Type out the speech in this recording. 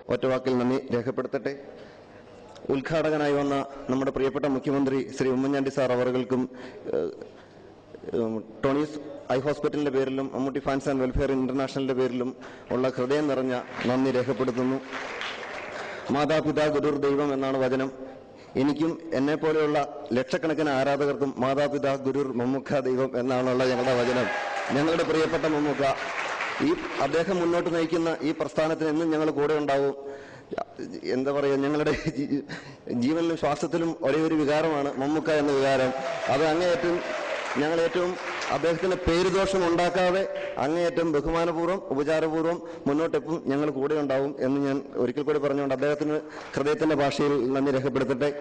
ഒറ്റവാക്കിൽ നന്ദി രേഖപ്പെടുത്തട്ടെ ഉദ്ഘാടകനായി വന്ന നമ്മുടെ പ്രിയപ്പെട്ട മുഖ്യമന്ത്രി ശ്രീ ഉമ്മൻചാണ്ടി സാർ അവർകൾക്കും ഏഹ്, ഉം, ടോണീസ് ഐ ഹോസ്പിറ്റലിന്റെ പേരിലും മമ്മൂട്ടി ഫാൻസ് ആൻഡ് വെൽഫെയർ ഇന്റർനാഷണലിന്റെ പേരിലും ഉള്ള ഹൃദയം നിറഞ്ഞ നന്ദി രേഖപ്പെടുത്തുന്നു മാതാപിതാ ഗുരുർ ദൈവം എന്നാണ് വചനം എനിക്കും എന്നെ പോലെയുള്ള ലക്ഷക്കണക്കിന് ആരാധകർക്കും മാതാപിതാ ഗുരുർ മമ്മുക്ക ദൈവം എന്നാണുള്ള ഞങ്ങളുടെ വചനം ഞങ്ങളുടെ പ്രിയപ്പെട്ട മമ്മുക്ക ഈ അദ്ദേഹം മുന്നോട്ട് നയിക്കുന്ന ഈ പ്രസ്ഥാനത്തിന് എന്നും ഞങ്ങൾ കൂടെ ഉണ്ടാവും എന്താ പറയുക ഞങ്ങളുടെ ജീ- ജീവനിലും ശ്വാസത്തിലും ഒരേ ഒരു വികാരമാണ് മമ്മുക്ക എന്ന വികാരം അത് അങ്ങേയറ്റം ഞങ്ങൾ ഏറ്റവും അദ്ദേഹത്തിന് പേരുദോഷം ഉണ്ടാക്കാതെ അങ്ങേയറ്റം ബഹുമാനപൂർവ്വം ഉപചാരപൂർവ്വം മുന്നോട്ടെപ്പം ഞങ്ങൾ കൂടെ ഉണ്ടാവും എന്ന് ഞാൻ ഒരിക്കൽ കൂടി പറഞ്ഞുകൊണ്ട് അദ്ദേഹത്തിന് ഹൃദയത്തിന്റെ ഭാഷയിൽ നന്ദി രേഖപ്പെടുത്തട്ടെ